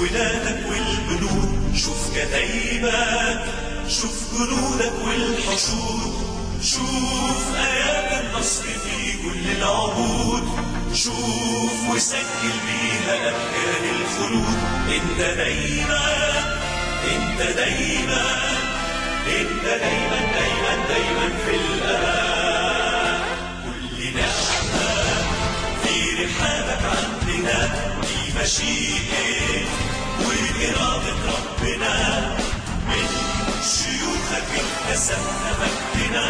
ولادك والبنود شوف كتايبك شوف جنودك والحشود شوف آيات النصر في كل العهود شوف وسجل بيها أبكار الخلود انت دايما انت دايما انت دايما دايما دايما في الأمان كل نعمة في رحابك عندنا دي مشيئة وإرادة ربنا من شيوخك اكتسبنا مجدنا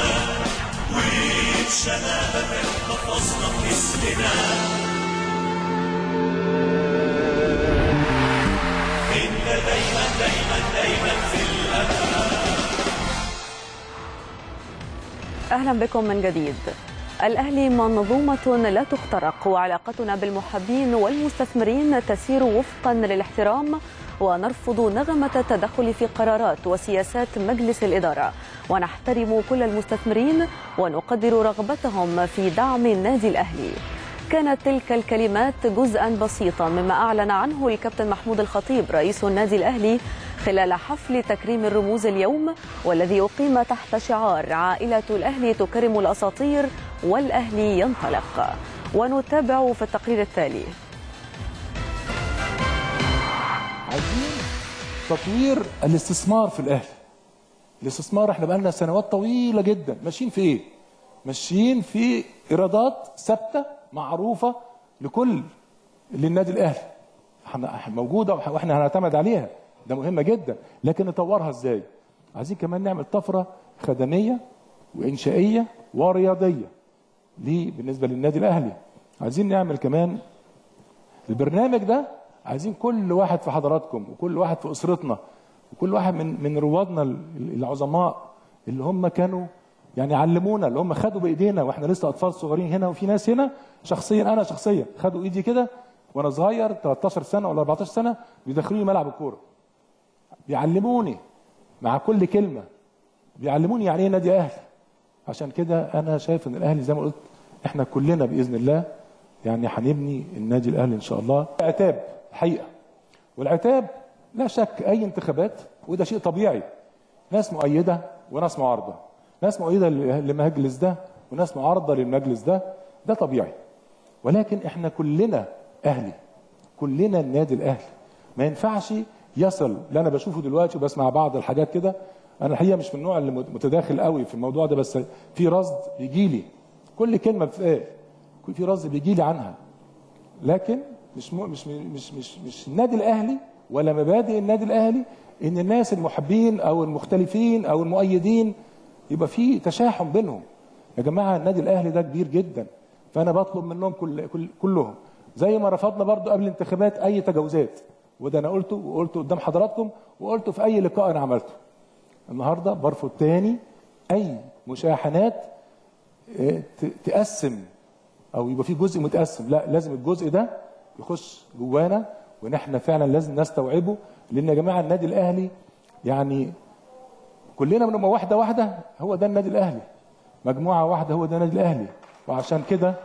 وبشبابك احتفظنا باسمنا انت دايما دايما دايما في الامان أهلا بكم من جديد الأهلي منظومة لا تخترق وعلاقتنا بالمحبين والمستثمرين تسير وفقا للاحترام ونرفض نغمة التدخل في قرارات وسياسات مجلس الإدارة ونحترم كل المستثمرين ونقدر رغبتهم في دعم النادي الأهلي كانت تلك الكلمات جزءا بسيطا مما أعلن عنه الكابتن محمود الخطيب رئيس النادي الأهلي خلال حفل تكريم الرموز اليوم والذي أقيم تحت شعار عائلة الأهلي تكرم الأساطير والأهلي ينطلق ونتابع في التقرير التالي عايزين تطوير الاستثمار في الاهلي الاستثمار احنا بقالنا سنوات طويله جدا ماشيين في ايه ماشيين في ايرادات ثابته معروفه لكل للنادي الاهلي احنا إحنا موجوده وإح- واحنا هنعتمد عليها ده مهمه جدا لكن نطورها ازاي عايزين كمان نعمل طفره خدميه وانشائيه ورياضيه ليه بالنسبه للنادي الاهلي عايزين نعمل كمان البرنامج ده عايزين كل واحد في حضراتكم وكل واحد في اسرتنا وكل واحد من من روادنا ال- العظماء اللي هم كانوا يعني علمونا اللي هم خدوا بايدينا واحنا لسه اطفال صغيرين هنا وفي ناس هنا شخصيا انا شخصيا خدوا ايدي كده وانا صغير 13 سنه ولا 14 سنه بيدخلوني ملعب الكوره بيعلموني مع كل كلمه بيعلموني يعني ايه نادي اهلي عشان كده انا شايف ان الاهلي زي ما قلت احنا كلنا باذن الله يعني هنبني النادي الاهلي ان شاء الله عتاب حقيقه والعتاب لا شك اي انتخابات وده شيء طبيعي ناس مؤيده وناس معارضه ناس مؤيده للمجلس ده وناس معارضه للمجلس ده ده طبيعي ولكن احنا كلنا اهلي كلنا النادي الاهلي ما ينفعش يصل اللي انا بشوفه دلوقتي وبسمع بعض الحاجات كده انا الحقيقه مش من النوع اللي متداخل قوي في الموضوع ده بس في رصد بيجي لي كل كلمه بتتقال في رصد بيجي لي عنها لكن مش م... مش مش مش مش النادي الاهلي ولا مبادئ النادي الاهلي ان الناس المحبين او المختلفين او المؤيدين يبقى في تشاحن بينهم يا جماعه النادي الاهلي ده كبير جدا فانا بطلب منهم كل... كل... كلهم زي ما رفضنا برضو قبل الانتخابات اي تجاوزات وده انا قلته وقلته قدام حضراتكم وقلته في اي لقاء انا عملته النهارده برفض تاني اي مشاحنات اه، ت- تقسم او يبقى في جزء متقسم لا لازم الجزء ده يخش جوانا وان احنا فعلا لازم نستوعبه لان يا جماعه النادي الاهلي يعني كلنا بنبقى واحده واحده هو ده النادي الاهلي مجموعه واحده هو ده النادي الاهلي وعشان كده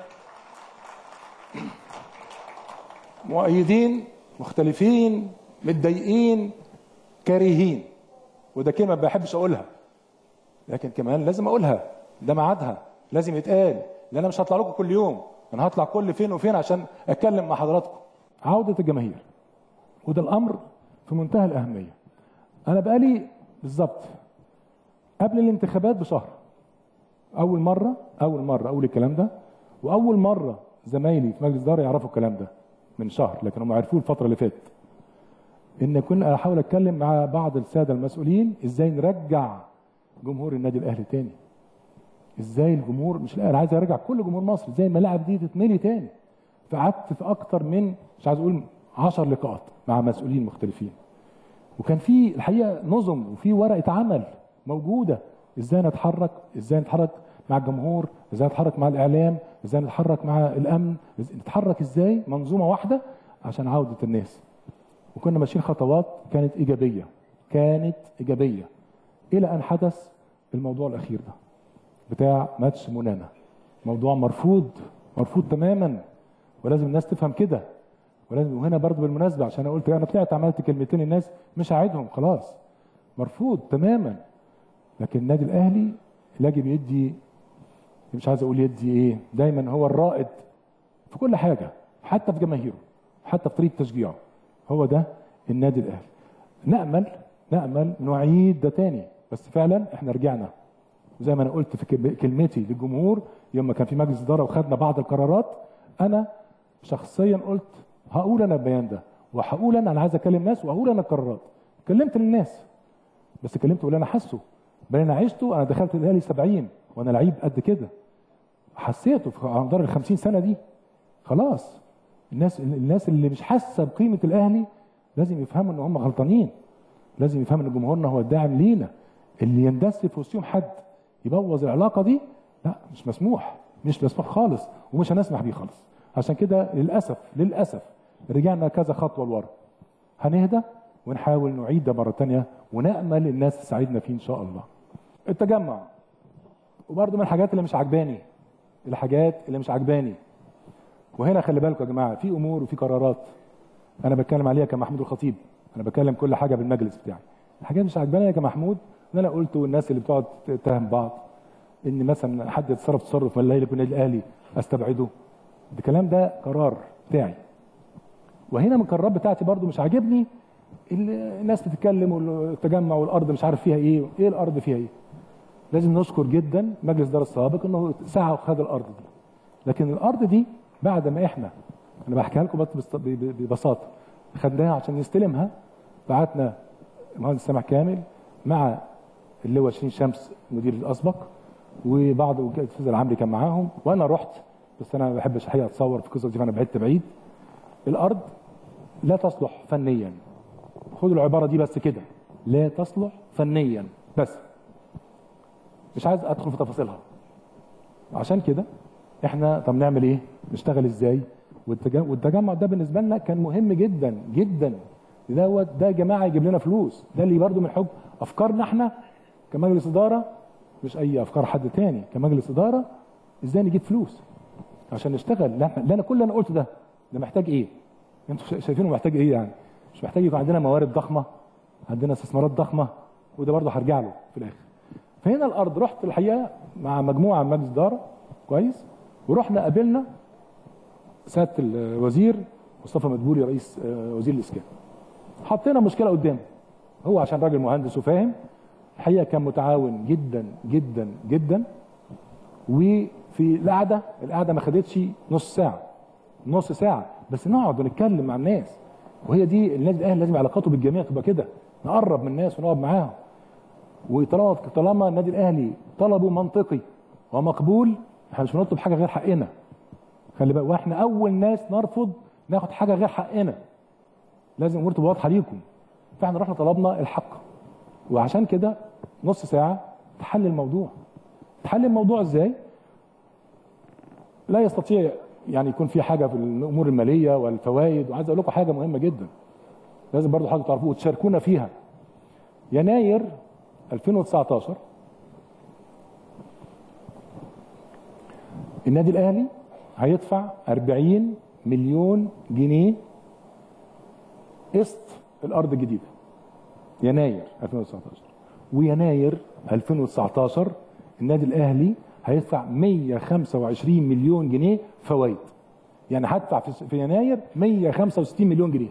مؤيدين مختلفين متضايقين كارهين وده كلمه ما بحبش اقولها لكن كمان لازم اقولها ده ميعادها لازم يتقال لان انا مش هطلع لكم كل يوم انا هطلع كل فين وفين عشان اتكلم مع حضراتكم عوده الجماهير وده الامر في منتهى الاهميه انا بقالي بالظبط قبل الانتخابات بشهر اول مره اول مره اقول الكلام ده واول مره زمايلي في مجلس الاداره يعرفوا الكلام ده من شهر لكن هم عرفوه الفتره اللي فاتت ان كنت احاول اتكلم مع بعض الساده المسؤولين ازاي نرجع جمهور النادي الاهلي تاني ازاي الجمهور مش لا انا عايز ارجع كل جمهور مصر ازاي الملاعب دي تتملي تاني فقعدت في اكتر من مش عايز اقول 10 لقاءات مع مسؤولين مختلفين وكان في الحقيقه نظم وفي ورقه عمل موجوده ازاي نتحرك ازاي نتحرك مع الجمهور ازاي نتحرك مع الاعلام ازاي نتحرك مع الامن إز- نتحرك ازاي منظومه واحده عشان عوده الناس وكنا ماشيين خطوات كانت ايجابيه كانت ايجابيه الى ان حدث الموضوع الاخير ده بتاع ماتش مونانا موضوع مرفوض مرفوض تماما ولازم الناس تفهم كده ولازم وهنا برضه بالمناسبه عشان انا قلت انا طلعت عملت كلمتين الناس مش هعيدهم خلاص مرفوض تماما لكن النادي الاهلي يجب يدي مش عايز اقول يدي ايه دايما هو الرائد في كل حاجه حتى في جماهيره حتى في طريقه تشجيعه هو ده النادي الاهلي نامل نامل نعيد ده تاني بس فعلا احنا رجعنا وزي ما انا قلت في كلم- كلمتي للجمهور يوم ما كان في مجلس اداره وخدنا بعض القرارات انا شخصيا قلت هقول انا البيان ده وهقول انا انا عايز اكلم ناس وهقول انا القرارات كلمت للناس بس كلمت واللي انا حاسه بل انا عشته انا دخلت الاهلي 70 وانا لعيب قد كده حسيته في على مدار ال 50 سنه دي خلاص الناس الناس اللي مش حاسه بقيمه الاهلي لازم يفهموا ان هم غلطانين لازم يفهموا ان جمهورنا هو الداعم لينا اللي يندس في وسطهم حد يبوظ العلاقه دي لا مش مسموح مش مسموح خالص ومش هنسمح بيه خالص عشان كده للاسف للاسف رجعنا كذا خطوه لورا هنهدى ونحاول نعيد ده مره تانية ونامل الناس تساعدنا فيه ان شاء الله التجمع وبرضه من الحاجات اللي مش عجباني الحاجات اللي مش عجباني وهنا خلي بالكم يا جماعه في امور وفي قرارات انا بتكلم عليها كمحمود الخطيب انا بتكلم كل حاجه بالمجلس بتاعي الحاجات مش عجباني يا كمحمود ان انا قلته والناس اللي بتقعد تتهم بعض ان مثلا حد يتصرف تصرف ولا يكون النادي الاهلي استبعده الكلام ده قرار بتاعي وهنا من القرارات بتاعتي برضو مش عاجبني اللي الناس بتتكلم والتجمع والارض مش عارف فيها ايه ايه الارض فيها ايه لازم نشكر جدا مجلس الاداره السابق انه سعى وخد الارض دي لكن الارض دي بعد ما احنا انا بحكيها لكم بس بس- ب- ب- ببساطه خدناها عشان نستلمها بعتنا المهندس سامح كامل مع اللي هو شيرين شمس المدير الاسبق وبعض الاستاذ العمري كان معاهم وانا رحت بس انا ما بحبش الحقيقه اتصور في القصه دي فانا بعدت بعيد الارض لا تصلح فنيا خدوا العباره دي بس كده لا تصلح فنيا بس مش عايز ادخل في تفاصيلها عشان كده احنا طب نعمل ايه نشتغل ازاي والتجمع, والتجمع ده بالنسبه لنا كان مهم جدا جدا دوت ده يا جماعه يجيب لنا فلوس ده اللي برضو من حب افكارنا احنا كمجلس اداره مش اي افكار حد تاني كمجلس اداره ازاي نجيب فلوس عشان نشتغل لا احنا لا انا كل اللي انا قلته ده ده محتاج ايه انتوا شا- شايفينه محتاج ايه يعني مش محتاج يكون عندنا موارد ضخمه عندنا استثمارات ضخمه وده برضه هرجع له في الاخر فهنا الارض رحت الحقيقه مع مجموعه من مجلس اداره كويس ورحنا قابلنا سياده الوزير مصطفى مدبولي رئيس آه، وزير الاسكان حطينا مشكله قدامه هو عشان راجل مهندس وفاهم الحقيقه كان متعاون جدا جدا جدا وفي القعده القعده ما خدتش نص ساعه نص ساعه بس نقعد ونتكلم مع الناس وهي دي النادي الاهلي لازم علاقاته بالجميع تبقى كده نقرب من الناس ونقعد معاهم وطالما طالما النادي الاهلي طلبه منطقي ومقبول احنا مش بنطلب حاجه غير حقنا خلي بالك واحنا اول ناس نرفض ناخد حاجه غير حقنا لازم الامور تبقى واضحه ليكم فاحنا رحنا طلبنا الحق وعشان كده نص ساعه تحل الموضوع تحل الموضوع ازاي لا يستطيع يعني يكون في حاجه في الامور الماليه والفوائد وعايز اقول لكم حاجه مهمه جدا لازم برضو حضرتك تعرفوها وتشاركونا فيها يناير 2019 النادي الاهلي هيدفع 40 مليون جنيه قسط الارض الجديده يناير 2019 ويناير 2019 النادي الاهلي هيدفع 125 مليون جنيه فوائد يعني هدفع في في يناير 165 مليون جنيه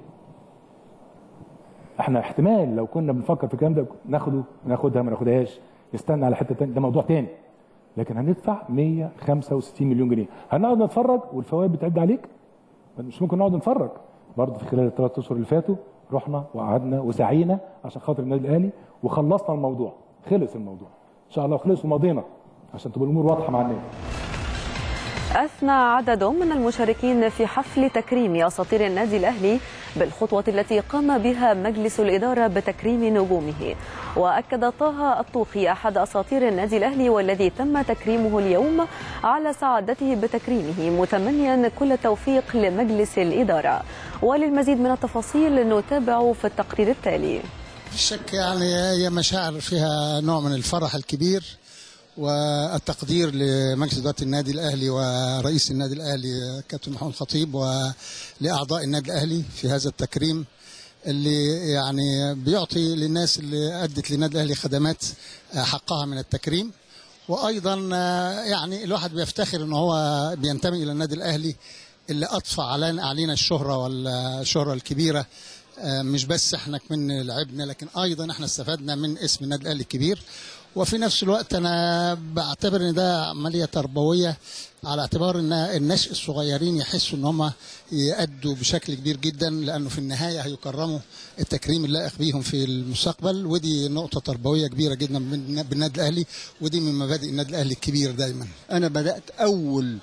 احنا احتمال لو كنا بنفكر في الكلام ده ناخده ناخدها ما ناخدهاش نستنى على حته تانية ده موضوع تاني لكن هندفع 165 مليون جنيه هنقعد نتفرج والفوائد بتعد عليك مش ممكن نقعد نتفرج برضه في خلال الثلاث اشهر اللي فاتوا رحنا وقعدنا وسعينا عشان خاطر النادي الاهلي وخلصنا الموضوع خلص الموضوع ان شاء الله خلص ومضينا عشان تبقى الامور واضحه مع الناس أثنى عدد من المشاركين في حفل تكريم أساطير النادي الأهلي بالخطوة التي قام بها مجلس الإدارة بتكريم نجومه وأكد طه الطوخي أحد أساطير النادي الأهلي والذي تم تكريمه اليوم على سعادته بتكريمه متمنيا كل التوفيق لمجلس الإدارة وللمزيد من التفاصيل نتابع في التقرير التالي في شك يعني هي مشاعر فيها نوع من الفرح الكبير والتقدير لمجلس اداره النادي الاهلي ورئيس النادي الاهلي كابتن محمود الخطيب ولاعضاء النادي الاهلي في هذا التكريم اللي يعني بيعطي للناس اللي ادت للنادي الاهلي خدمات حقها من التكريم وايضا يعني الواحد بيفتخر ان هو بينتمي الى النادي الاهلي اللي اضفى علينا علينا الشهره والشهره الكبيره مش بس احنا كمان لعبنا لكن ايضا احنا استفدنا من اسم النادي الاهلي الكبير وفي نفس الوقت انا بعتبر ان ده عمليه تربويه على اعتبار ان النشء الصغيرين يحسوا ان هم يأدوا بشكل كبير جدا لانه في النهايه هيكرموا التكريم اللائق بيهم في المستقبل ودي نقطه تربويه كبيره جدا بالنادي الاهلي ودي من مبادئ النادي الاهلي الكبير دايما انا بدات اول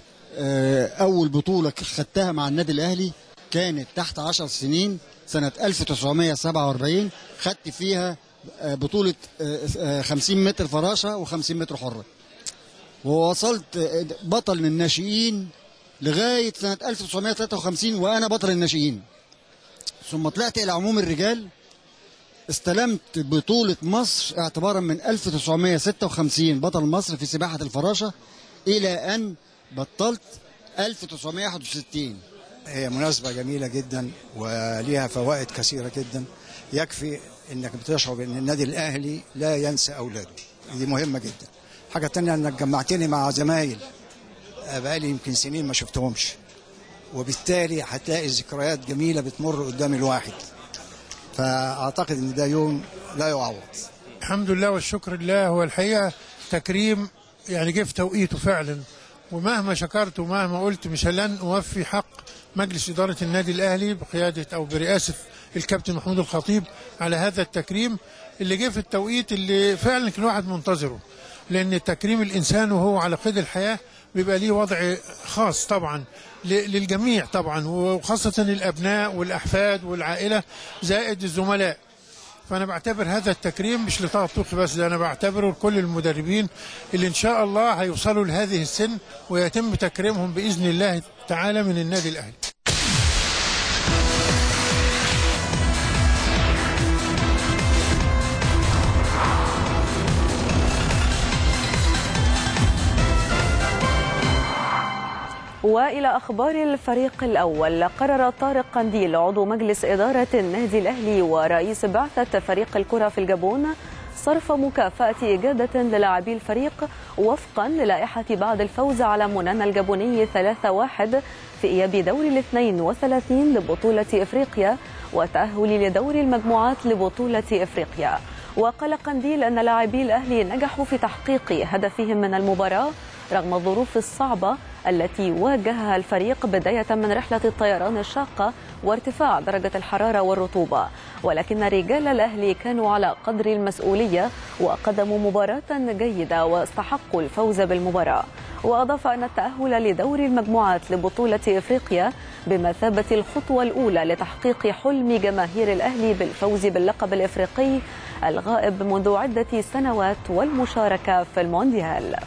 اول بطوله خدتها مع النادي الاهلي كانت تحت 10 سنين سنه 1947 خدت فيها بطولة 50 متر فراشة و50 متر حرة ووصلت بطل من الناشئين لغاية سنة 1953 وأنا بطل الناشئين ثم طلعت إلى عموم الرجال استلمت بطولة مصر اعتبارا من 1956 بطل مصر في سباحة الفراشة إلى أن بطلت 1961 هي مناسبة جميلة جدا وليها فوائد كثيرة جدا يكفي انك بتشعر ان النادي الاهلي لا ينسى اولاده دي مهمه جدا حاجه تانية انك جمعتني مع زمايل بقالي يمكن سنين ما شفتهمش وبالتالي هتلاقي ذكريات جميله بتمر قدام الواحد فاعتقد ان ده يوم لا يعوض الحمد لله والشكر لله هو الحقيقه تكريم يعني جه في توقيته فعلا ومهما شكرت ومهما قلت مش لن اوفي حق مجلس اداره النادي الاهلي بقياده او برئاسه الكابتن محمود الخطيب على هذا التكريم اللي جه في التوقيت اللي فعلا كان الواحد منتظره لان تكريم الانسان وهو على قيد الحياه بيبقى ليه وضع خاص طبعا للجميع طبعا وخاصه الابناء والاحفاد والعائله زائد الزملاء فانا بعتبر هذا التكريم مش لطه طوخي بس ده انا بعتبره لكل المدربين اللي ان شاء الله هيوصلوا لهذه السن ويتم تكريمهم باذن الله تعالى من النادي الاهلي والى اخبار الفريق الاول قرر طارق قنديل عضو مجلس اداره النادي الاهلي ورئيس بعثه فريق الكره في الجابون صرف مكافاه اجاده للاعبي الفريق وفقا للائحه بعد الفوز على منانا الجابوني 3-1 في اياب دور ال 32 لبطوله افريقيا وتاهل لدور المجموعات لبطوله افريقيا وقال قنديل ان لاعبي الاهلي نجحوا في تحقيق هدفهم من المباراه رغم الظروف الصعبه التي واجهها الفريق بداية من رحلة الطيران الشاقة وارتفاع درجة الحرارة والرطوبة ولكن رجال الأهلي كانوا على قدر المسؤولية وقدموا مباراة جيدة واستحقوا الفوز بالمباراة وأضاف أن التأهل لدور المجموعات لبطولة إفريقيا بمثابة الخطوة الأولى لتحقيق حلم جماهير الأهلي بالفوز باللقب الإفريقي الغائب منذ عدة سنوات والمشاركة في المونديال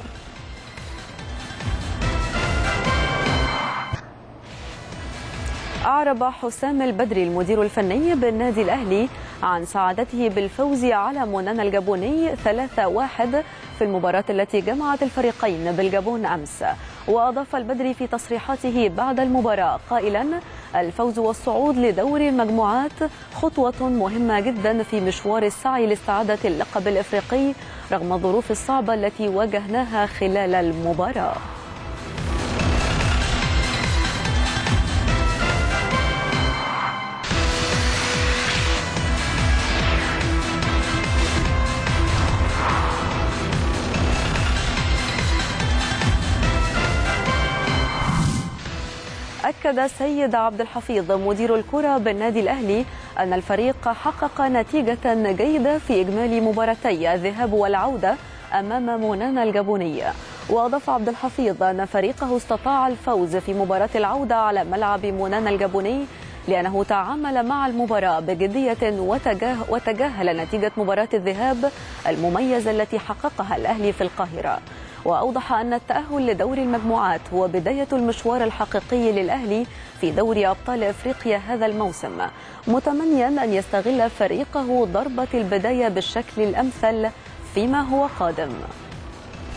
أعرب حسام البدري المدير الفني بالنادي الأهلي عن سعادته بالفوز على منانا الجابوني 3-1 في المباراة التي جمعت الفريقين بالجابون أمس وأضاف البدري في تصريحاته بعد المباراة قائلا الفوز والصعود لدور المجموعات خطوة مهمة جدا في مشوار السعي لاستعادة اللقب الإفريقي رغم الظروف الصعبة التي واجهناها خلال المباراة أكد سيد عبد الحفيظ مدير الكرة بالنادي الأهلي أن الفريق حقق نتيجة جيدة في إجمالي مباراتي الذهاب والعودة أمام منانا الجابونية وأضاف عبد الحفيظ أن فريقه استطاع الفوز في مباراة العودة على ملعب منانا الجابوني لأنه تعامل مع المباراة بجدية وتجاه وتجاهل نتيجة مباراة الذهاب المميزة التي حققها الأهلي في القاهرة وأوضح أن التأهل لدور المجموعات هو بداية المشوار الحقيقي للأهلي في دوري أبطال إفريقيا هذا الموسم متمنيا أن يستغل فريقه ضربة البداية بالشكل الأمثل فيما هو قادم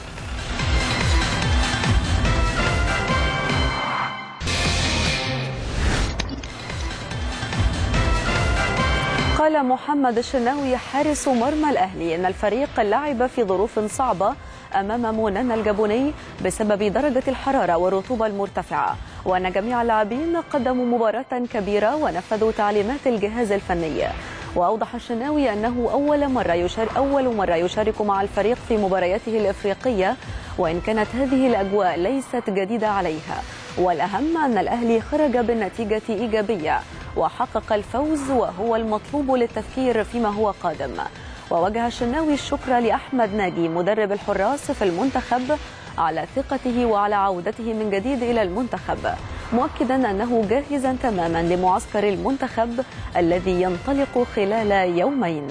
قال محمد الشناوي حارس مرمى الأهلي إن الفريق لعب في ظروف صعبة أمام مونانا الجابوني بسبب درجة الحرارة والرطوبة المرتفعة وأن جميع اللاعبين قدموا مباراة كبيرة ونفذوا تعليمات الجهاز الفني وأوضح الشناوي أنه أول مرة يشارك أول مرة يشارك مع الفريق في مبارياته الإفريقية وإن كانت هذه الأجواء ليست جديدة عليها والأهم أن الأهلي خرج بالنتيجة إيجابية وحقق الفوز وهو المطلوب للتفكير فيما هو قادم ووجه الشناوي الشكر لأحمد ناجي مدرب الحراس في المنتخب على ثقته وعلى عودته من جديد إلى المنتخب مؤكدا أنه جاهزا تماما لمعسكر المنتخب الذي ينطلق خلال يومين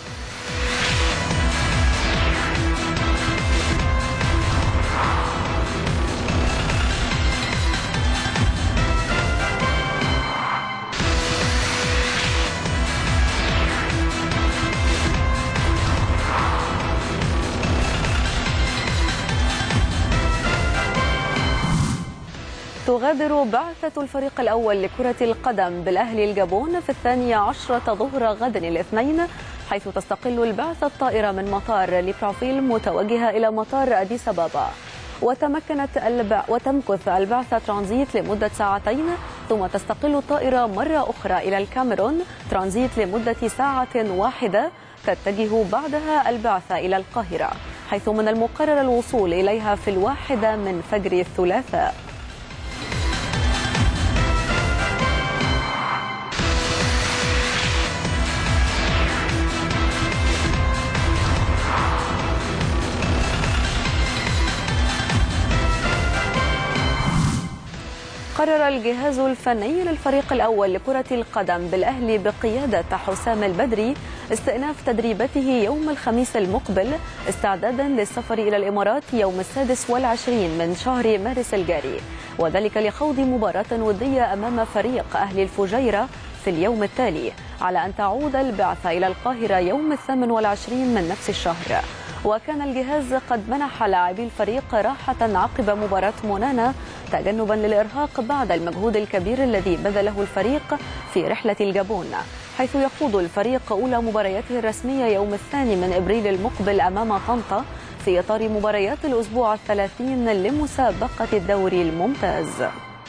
تغادر بعثة الفريق الأول لكرة القدم بالأهلي الجابون في الثانية عشرة ظهر غد الاثنين حيث تستقل البعثة الطائرة من مطار ليبرافيل متوجهة إلى مطار أديس أبابا وتمكنت البع... وتمكث البعثة ترانزيت لمدة ساعتين ثم تستقل الطائرة مرة أخرى إلى الكاميرون ترانزيت لمدة ساعة واحدة تتجه بعدها البعثة إلى القاهرة حيث من المقرر الوصول إليها في الواحدة من فجر الثلاثاء قرر الجهاز الفني للفريق الأول لكرة القدم بالأهلي بقيادة حسام البدري استئناف تدريبته يوم الخميس المقبل استعدادا للسفر إلى الإمارات يوم السادس والعشرين من شهر مارس الجاري وذلك لخوض مباراة ودية أمام فريق أهل الفجيرة في اليوم التالي على أن تعود البعثة إلى القاهرة يوم الثامن والعشرين من نفس الشهر وكان الجهاز قد منح لاعبي الفريق راحة عقب مباراة مونانا تجنبا للإرهاق بعد المجهود الكبير الذي بذله الفريق في رحلة الجابون حيث يخوض الفريق أولى مبارياته الرسمية يوم الثاني من إبريل المقبل أمام طنطا في إطار مباريات الأسبوع الثلاثين لمسابقة الدوري الممتاز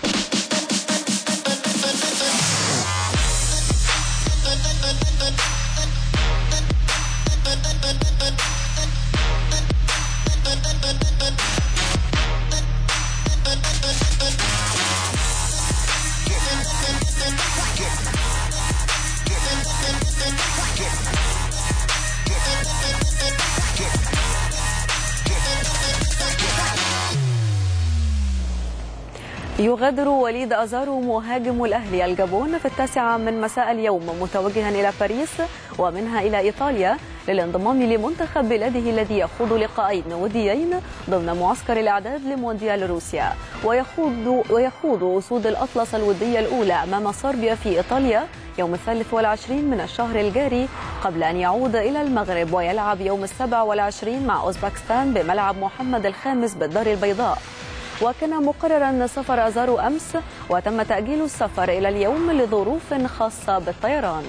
يغادر وليد أزارو مهاجم الأهلي الجابون في التاسعة من مساء اليوم متوجها إلى باريس ومنها إلى إيطاليا للانضمام لمنتخب بلاده الذي يخوض لقاءين وديين ضمن معسكر الإعداد لمونديال روسيا ويخوض ويخوض أسود الأطلس الودية الأولى أمام صربيا في إيطاليا يوم الثالث والعشرين من الشهر الجاري قبل أن يعود إلى المغرب ويلعب يوم السابع والعشرين مع أوزبكستان بملعب محمد الخامس بالدار البيضاء وكان مقررا سفر أزارو أمس وتم تأجيل السفر إلى اليوم لظروف خاصة بالطيران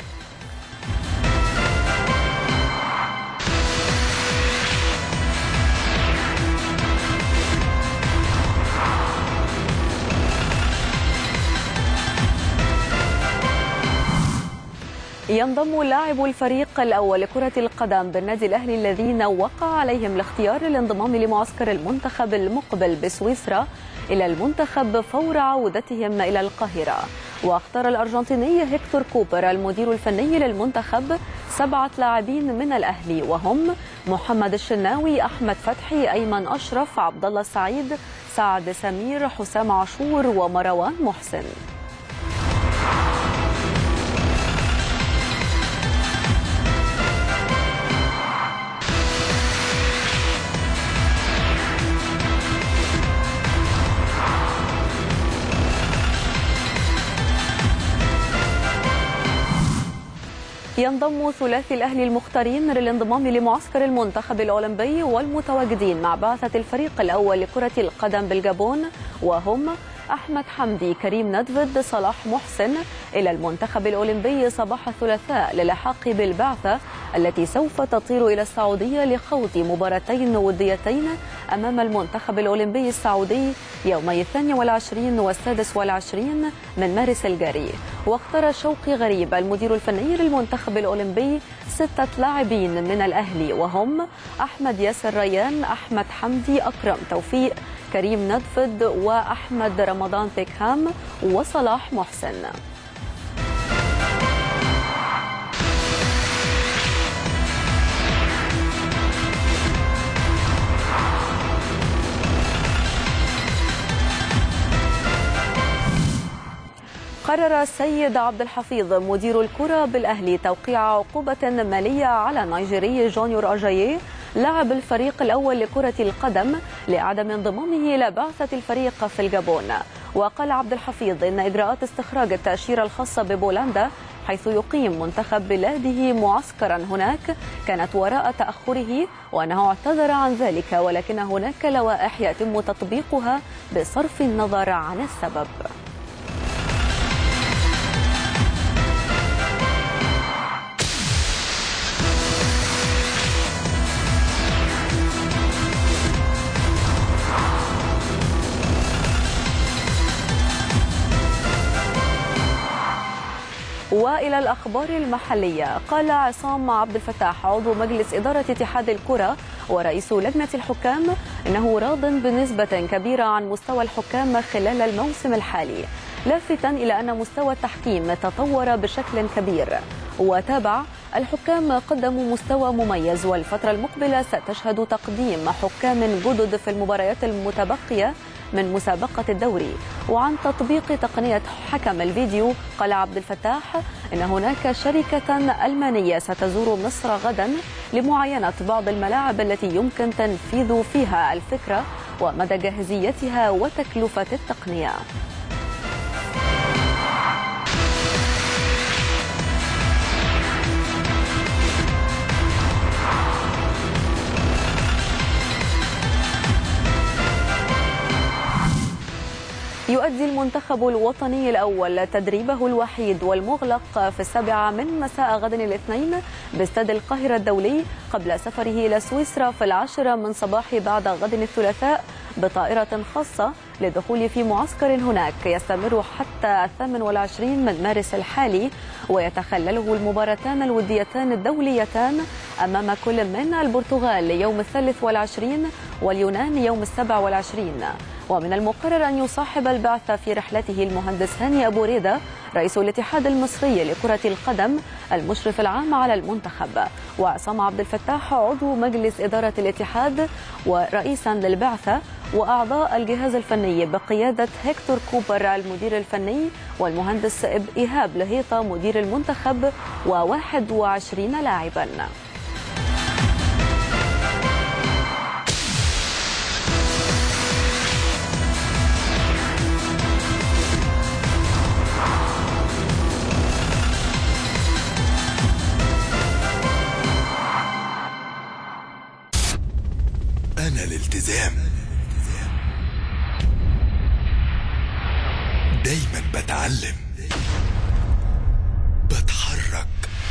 ينضم لاعب الفريق الأول لكرة القدم بالنادي الأهلي الذين وقع عليهم الاختيار للانضمام لمعسكر المنتخب المقبل بسويسرا إلى المنتخب فور عودتهم إلى القاهرة واختار الأرجنتيني هيكتور كوبر المدير الفني للمنتخب سبعة لاعبين من الأهلي وهم محمد الشناوي أحمد فتحي أيمن أشرف عبد الله السعيد سعد سمير حسام عاشور ومروان محسن ينضم ثلاثي الأهلي المختارين للانضمام لمعسكر المنتخب الأولمبي والمتواجدين مع بعثة الفريق الأول لكرة القدم بالجابون وهم أحمد حمدي كريم ندفد صلاح محسن إلى المنتخب الأولمبي صباح الثلاثاء للحاق بالبعثة التي سوف تطير إلى السعودية لخوض مباراتين وديتين أمام المنتخب الأولمبي السعودي يومي الثاني والعشرين والسادس والعشرين من مارس الجاري واختار شوقي غريب المدير الفني للمنتخب الأولمبي ستة لاعبين من الأهلي وهم أحمد ياسر ريان أحمد حمدي أكرم توفيق كريم ندفد وأحمد رمضان بيكهام وصلاح محسن قرر السيد عبد الحفيظ مدير الكرة بالأهلي توقيع عقوبة مالية على نيجيري جونيور أجاييه لاعب الفريق الأول لكرة القدم لعدم انضمامه إلى بعثة الفريق في الجابون وقال عبد الحفيظ إن إجراءات استخراج التأشيرة الخاصة ببولندا حيث يقيم منتخب بلاده معسكرا هناك كانت وراء تأخره وأنه اعتذر عن ذلك ولكن هناك لوائح يتم تطبيقها بصرف النظر عن السبب والى الاخبار المحليه قال عصام عبد الفتاح عضو مجلس اداره اتحاد الكره ورئيس لجنه الحكام انه راض بنسبه كبيره عن مستوى الحكام خلال الموسم الحالي لافتا الى ان مستوى التحكيم تطور بشكل كبير وتابع الحكام قدموا مستوى مميز والفترة المقبلة ستشهد تقديم حكام جدد في المباريات المتبقية من مسابقة الدوري وعن تطبيق تقنية حكم الفيديو قال عبد الفتاح إن هناك شركة ألمانية ستزور مصر غدا لمعاينة بعض الملاعب التي يمكن تنفيذ فيها الفكرة ومدى جاهزيتها وتكلفة التقنية يؤدي المنتخب الوطني الأول تدريبه الوحيد والمغلق في السابعة من مساء غد الاثنين باستاد القاهرة الدولي قبل سفره إلى سويسرا في العاشرة من صباح بعد غد الثلاثاء بطائرة خاصة للدخول في معسكر هناك يستمر حتى الثامن والعشرين من مارس الحالي ويتخلله المباراتان الوديتان الدوليتان أمام كل من البرتغال يوم الثالث والعشرين واليونان يوم السبع والعشرين ومن المقرر أن يصاحب البعثة في رحلته المهندس هاني أبو ريدة رئيس الاتحاد المصري لكرة القدم المشرف العام على المنتخب وعصام عبد الفتاح عضو مجلس إدارة الاتحاد ورئيسا للبعثة وأعضاء الجهاز الفني بقيادة هيكتور كوبر المدير الفني والمهندس إيهاب لهيطة مدير المنتخب و21 لاعبا أنا الالتزام دايما بتعلم بتحرك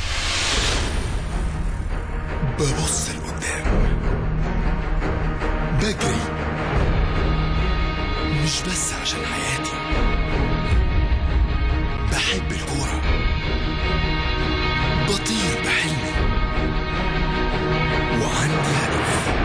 ببص لقدام بجري مش بس عشان حياتي بحب الكورة بطير بحلمي وعندي هدف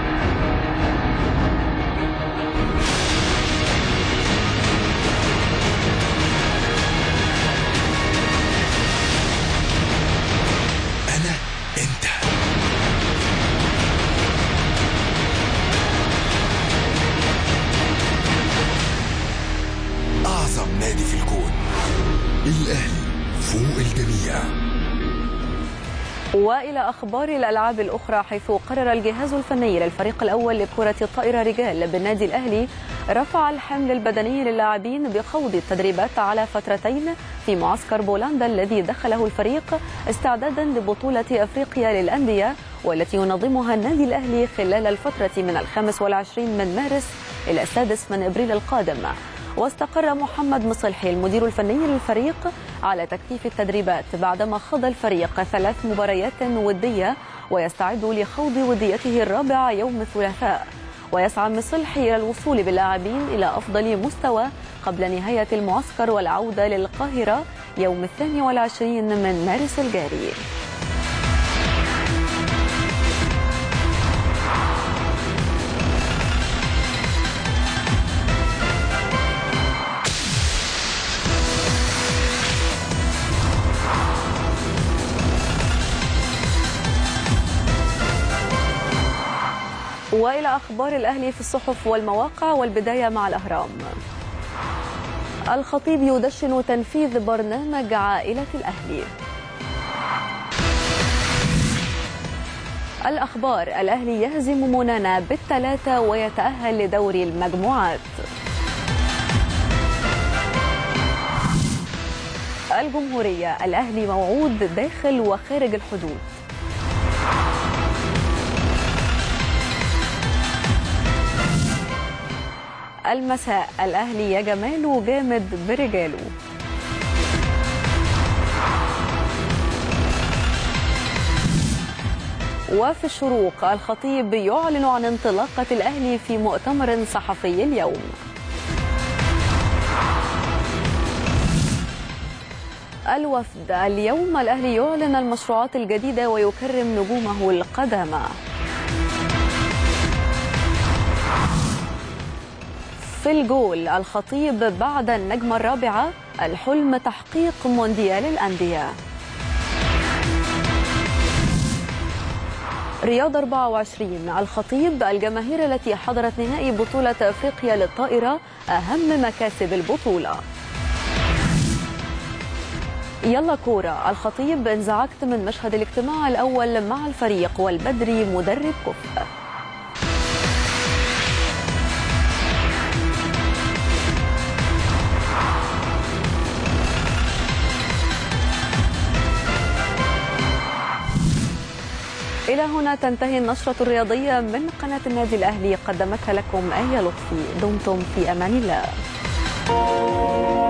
أنا أنت أعظم نادي في الكون الأهلي فوق الجميع والى اخبار الالعاب الاخرى حيث قرر الجهاز الفني للفريق الاول لكره الطائره رجال بالنادي الاهلي رفع الحمل البدني للاعبين بخوض التدريبات على فترتين في معسكر بولندا الذي دخله الفريق استعدادا لبطوله افريقيا للانديه والتي ينظمها النادي الاهلي خلال الفتره من الخامس والعشرين من مارس الى السادس من ابريل القادم واستقر محمد مصلحي المدير الفني للفريق على تكثيف التدريبات بعدما خاض الفريق ثلاث مباريات ودية ويستعد لخوض وديته الرابعة يوم الثلاثاء ويسعى مصلحي إلى الوصول باللاعبين إلى أفضل مستوى قبل نهاية المعسكر والعودة للقاهرة يوم الثاني والعشرين من مارس الجاري والى اخبار الاهلي في الصحف والمواقع والبدايه مع الاهرام. الخطيب يدشن تنفيذ برنامج عائله الاهلي. الاخبار الاهلي يهزم منانا بالثلاثه ويتاهل لدوري المجموعات. الجمهوريه الاهلي موعود داخل وخارج الحدود. المساء الأهلي يا جماله جامد برجاله وفي الشروق الخطيب يعلن عن انطلاقة الأهلي في مؤتمر صحفي اليوم الوفد اليوم الأهلي يعلن المشروعات الجديدة ويكرم نجومه القدامى في الجول الخطيب بعد النجمة الرابعة الحلم تحقيق مونديال الأندية رياض 24 الخطيب الجماهير التي حضرت نهائي بطولة أفريقيا للطائرة أهم مكاسب البطولة يلا كورة الخطيب انزعجت من مشهد الاجتماع الأول مع الفريق والبدري مدرب كفء إلى هنا تنتهي النشرة الرياضية من قناة النادي الأهلي قدمتها لكم آية لطفي دمتم في أمان الله